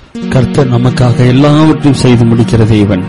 கர்த்தர் நமக்காக எல்லாவற்றையும் செய்து முடிக்கிற தேவன்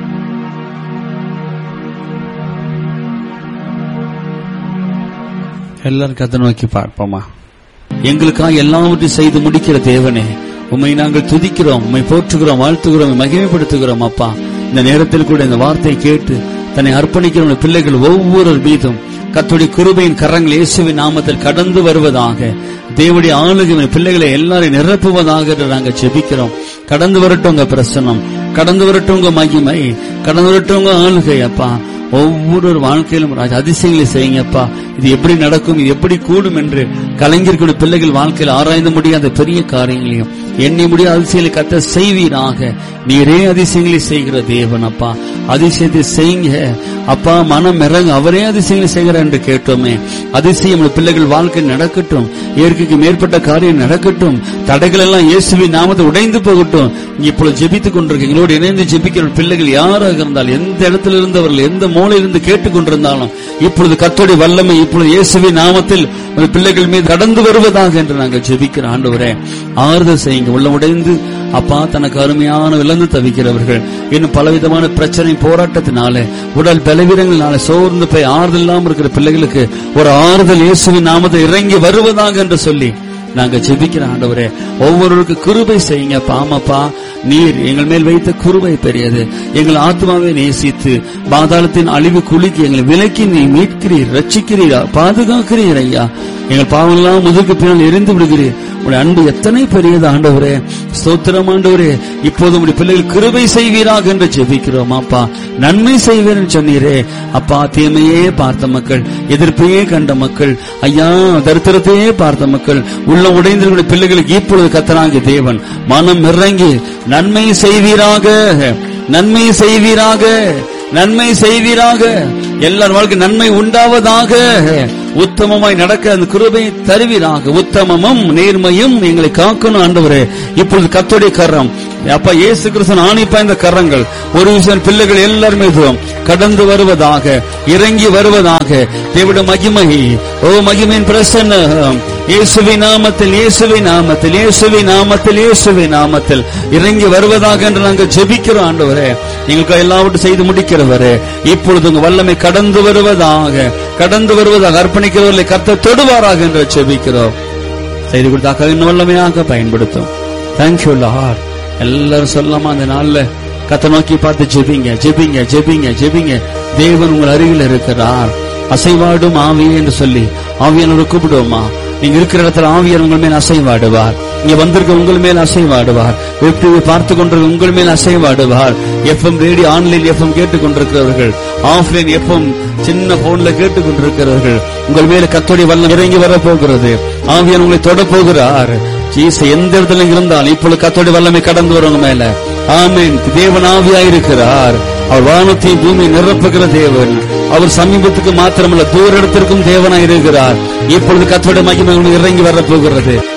எல்லாரும் கத்தை நோக்கி பார்ப்போமா எங்களுக்காக எல்லாவற்றையும் செய்து முடிக்கிற தேவனே உம்மை நாங்கள் துதிக்கிறோம் உம்மை போற்றுகிறோம் வாழ்த்துகிறோம் உம்மை மகிமைப்படுத்துகிறோம் அப்பா இந்த நேரத்தில் கூட இந்த வார்த்தையை கேட்டு தன்னை அர்ப்பணிக்கிற உம்முடைய பிள்ளைகள் ஒவ்வொரு மீதும் கத்துடைய குருபையின் கரங்கள் இயேசுவின் நாமத்தில் கடந்து வருவதாக தேவடைய ஆளுகை உம்முடைய பிள்ளைகளை எல்லாரையும் நிரப்புவதாக என்று நாங்கள் ஜெபிக்கிறோம் கடந்து வரட்டும் உங்க பிரசனம் கடந்து வரட்டும் உங்க மகிமை கடந்து வரட்டும் உங்க ஆளுகை அப்பா ஒவ்வொரு வாழ்க்கையிலும் ராஜா அதிசயங்களை செய்யுங்கப்பா இது எப்படி நடக்கும் இது எப்படி கூடும் என்று கலைஞர்களுடைய பிள்ளைகள் வாழ்க்கையில் ஆராய்ந்து முடியாத பெரிய காரியங்களையும் எண்ணி முடியாத அதிசயங்களை கத்த செய்வீராக நீரே அதிசயங்களை செய்கிற தேவன் அப்பா அதிசயத்தை செய்யுங்க அப்பா மனம் இறங்க அவரே அதிசயங்களை செய்கிறார் என்று கேட்டோமே அதிசயம் உடைய பிள்ளைகள் வாழ்க்கை நடக்கட்டும் இயற்கைக்கு மேற்பட்ட காரியம் நடக்கட்டும் தடைகள் எல்லாம் இயேசுவின் நாமத்தை உடைந்து போகட்டும் இப்பொழுது ஜெபித்துக் கொண்டிருக்க எங்களோடு இணைந்து ஜெபிக்கிற பிள்ளைகள் யாராக இருந்தாலும் எந்த இடத்துல இருந்தவர்கள் எந்த மூலையிலிருந்து கேட்டுக் கொண்டிருந்தாலும் இப்பொழுது கத்தோடைய வல்லமை இப்பொழுது இயேசுவின் நாமத்தில் உங்கள் பிள்ளைகள் மீது கடந்து வருவதாக என்று நாங்கள் ஜெபிக்கிற ஆண்டவரே ஆறுதல் செய்யுங்க உள்ள உடைந்து அப்பா தனக்கு அருமையான இழந்து தவிக்கிறவர்கள் இன்னும் பலவிதமான பிரச்சனை போராட்டத்தினால உடல் பலவீனங்களால சோர்ந்து போய் ஆறுதல் இல்லாமல் இருக்கிற பிள்ளைகளுக்கு ஒரு ஆறுதல் இயேசுவின் நாமத்தை இறங்கி வருவதாக என்று சொல்லி நாங்க ஜெபிக்கிற ஆண்டவரே ஒவ்வொருவருக்கு கிருபை செய்யுங்க பாமப்பா நீர் எங்கள் மேல் வைத்த குருவை பெரியது எங்கள் ஆத்மாவை நேசித்து பாதாளத்தின் அழிவு குலுக்கி எங்களை விலக்கி நீ மீட்கிறீர் ரட்சிக்கிறீரா பாதுகாக்கிறீர் ஐயா எங்கள் பாவங்களாம் முதுகு பின்னால் எரிந்து விடுகிறீர் உடைய அன்பு எத்தனை பெரியது ஆண்டவரே ஸ்தோத்திரம் ஆண்டவரே இப்போது உடைய பிள்ளைகள் கிருபை செய்வீராக என்று ஜெபிக்கிறோம் அப்பா நன்மை செய்வீர் என்று சொன்னீரே அப்பா தீமையே பார்த்த மக்கள் எதிர்ப்பையே கண்ட மக்கள் ஐயா தரித்திரத்தையே பார்த்த மக்கள் உள்ள உடைந்தவர்களுடைய பிள்ளைகளுக்கு இப்பொழுது கத்தனாகிய தேவன் மனம் இறங்கி நன்மை செய்வீராக நன்மை செய்வீராக நன்மை செய்வீராக எல்லார் வாழ்க்கை நன்மை உண்டாவதாக உத்தமமாய் நடக்க அந்த கிருபை தருவீராக உத்தமமும் நேர்மையும் எங்களை காக்கணும் ஆண்டவரே இப்பொழுது கத்தோடைய கரம் அப்பா இயேசு கிறிஸ்தன் ஆணிப்பாய்ந்த கரங்கள் ஒரு விஷயம் பிள்ளைகள் எல்லார் மீதும் கடந்து வருவதாக இறங்கி வருவதாக தேவிட மகிமை ஓ மகிமையின் பிரசன்னம் இயேசுவின் நாமத்தில் இயேசுவின் நாமத்தில் இயேசுவின் நாமத்தில் இயேசுவின் நாமத்தில் இறங்கி வருவதாக என்று நாங்கள் ஜெபிக்கிறோம் ஆண்டவரே எங்களுக்கு எல்லாவற்றையும் செய்து முடிக்கிறவரே இப்பொழுது உங்க வல்லமை கடந்து வருவதாக கடந்து வருவதாக அர்ப்பணிக்கிறவர்களை கர்த்த தொடுவாராக என்று ஜெபிக்கிறோம் செய்து கொடுத்தாக்க இன்னும் வல்லமையாக பயன்படுத்தும் தேங்க்யூ லார்ட் எல்லாரும் சொல்லாம அந்த நாள்ல கத்த நோக்கி பார்த்து ஜெபிங்க ஜெபிங்க ஜெபிங்க ஜெபிங்க தேவன் உங்கள் அருகில் இருக்கிறார் அசைவாடும் ஆவியே என்று சொல்லி ஆவியானவர் கூப்பிடுவோமா நீங்க இருக்கிற இடத்துல ஆவியர் உங்கள் மேல் அசைவாடுவார் இங்க வந்திருக்க உங்கள் மேல் அசைவாடுவார் வெற்றி பார்த்து கொண்டிருக்க உங்கள் மேல் அசைவாடுவார் எஃப்எம் ரேடியோ ஆன்லைன் எஃப்எம் கேட்டுக் கொண்டிருக்கிறவர்கள் ஆஃப்லைன் எஃப்எம் சின்ன போன்ல கேட்டுக் கொண்டிருக்கிறவர்கள் உங்கள் மேல கத்தோடைய வல்லம் இறங்கி வர போகிறது ஆவியன் உங்களை தொட போகிறார் ஜீச எந்த இடத்துல இருந்தாலும் இப்பொழுது கத்தோடைய வல்லமை கடந்து வருவங்க மேல ஆமீன் தேவன் ஆவியாயிருக்கிறார் அவர் வானத்தையும் பூமி நிரப்புகிற தேவன் அவர் சமீபத்துக்கு மாத்திரமல்ல தூர இடத்திற்கும் தேவனாய் இருக்கிறார் இப்பொழுது கத்தோட மகிமை உங்களுக்கு இறங்கி வர போகிறது